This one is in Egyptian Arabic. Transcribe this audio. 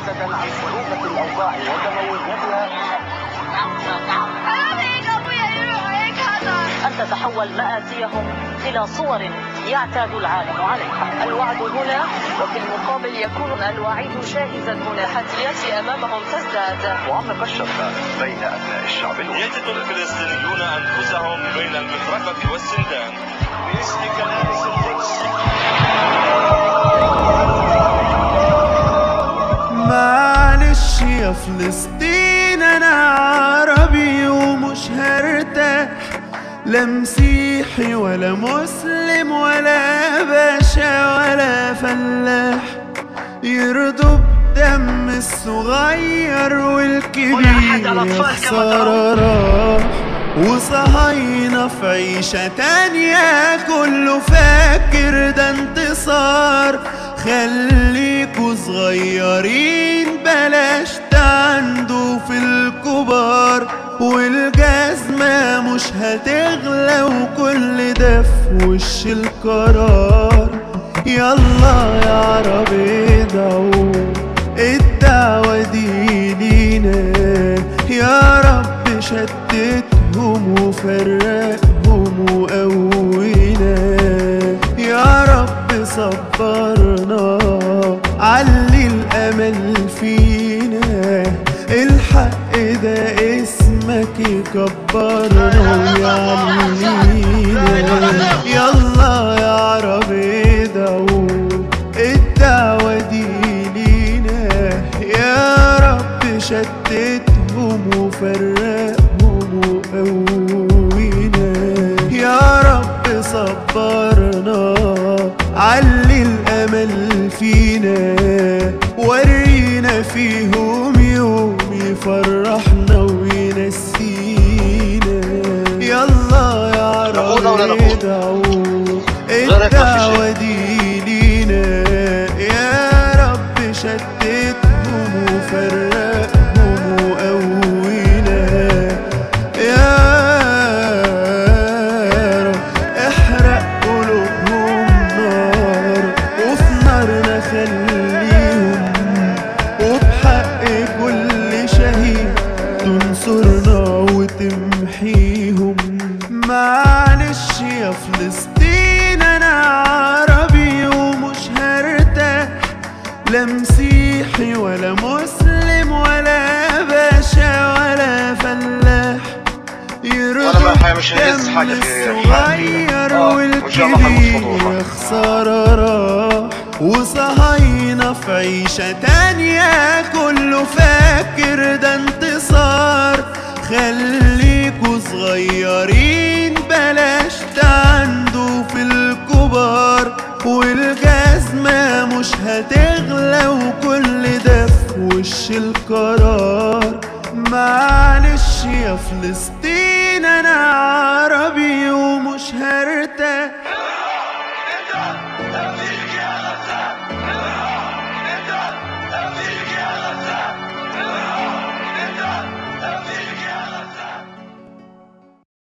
بعدة عن صعوبة الأوضاع ودمويتها أن تتحول مآسيهم إلى صور يعتاد العالم عليها الوعد هنا وفي المقابل يكون الوعيد شاهزا هنا التحديات أمامهم تزداد وعمق الشتات بين أبناء الشعب يجد الفلسطينيون أنفسهم بين المطرقة والسندان باسم كنائس القدس معلش يا فلسطين انا عربي ومش هرتاح لا مسيحي ولا مسلم ولا باشا ولا فلاح يرضوا بدم الصغير والكبير يا خسارة راح وصهاينة في عيشة تانية كله فاكر ده انتصار خليكوا صغيرين بلاش تعندوا في الكبار والجزمة مش هتغلى وكل ده في وش القرار يلا يا عرب ادعوا الدعوة دي لينا يا رب شتتهم وفرقهم وقوينا يا رب صبرنا علي الأمل فينا الحق ده اسمك يكبرنا ويعلينا يلا يا عرب ادعوا الدعوة دي لينا يا رب شتتهم وفرقهم وقوينا يا رب صبرنا علي الأمل فينا ورينا فيهم يوم يفرحنا وينسينا يلا يا نقود رب ولا نقود؟ ادعوا غيرك ما في الدعوة دي لينا يا رب شتتهم وفرقهم وقوينا يا رب احرق قلوبهم نار وفي نارنا خليهم وبحق كل شهيد تنصرنا وتمحيهم معلش يا فلسطين انا عربي ومش هرتاح لا مسيحي ولا مسلم ولا باشا ولا فلاح وأنا ما الحقيقة مش هيهز دم حاجة في الصغير آه، وإن شاء الله هنموت والكبير فضول. يا خسارة راح وصهاينة في عيشة تانية كله فاكر ده انتصار خليكوا صغيرين بلاش تعندوا في الكبار والجزمة مش هتغلى وكل ده في وش القرار معلش يا فلسطين